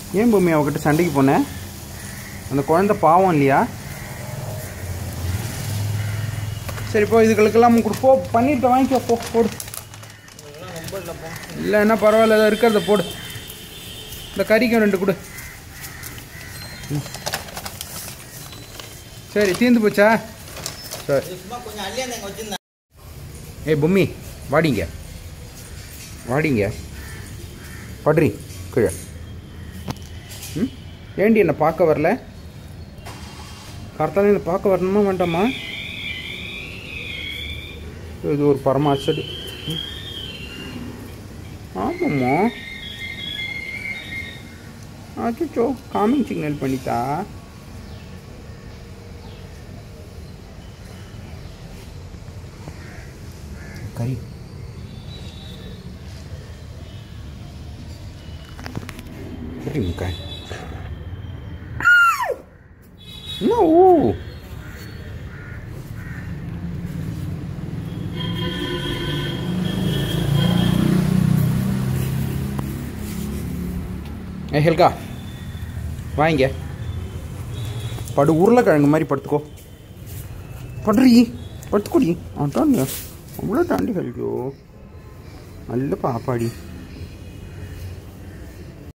ஏன் பூமி அவகிட்ட சண்டைக்கு போனேன் அந்த குழந்தை பாவம் இல்லையா சரி போ இதுகளுக்கெல்லாம் கொடு போ பண்ணிட்டு வாங்கிக்கோ போ போடு இல்லை என்ன பரவாயில்ல ஏதோ இருக்கிறத போடு இந்த கறிக்கும் ரெண்டு கொடு ம். சரி தீர்ந்து போச்சா சரி சும்மா கொஞ்சம் அள்ளி அந்த வச்சிருந்தேன் ஏய் பொம்மி வாடிங்க வாடிங்க படுறி கீழே ம் ஏண்டி என்னை பார்க்க வரல கரெக்டாக என்னை பார்க்க வரணுமா வேண்டாமா இது ஒரு பரம அசடு ம். ஆமாம்மா அச்சோ காமிங் சிக்னல் பண்ணித்தா கறி கறி முக்க என்ன ஊ ஏ ஹெல்கா வாங்க படு உருளைக்கிழங்கு மாதிரி படுத்துக்கோ படுறி படுத்துக்கோடி அதான் அவ்வளோ தாண்டி கழிக்கோ நல்ல பாப்பாடி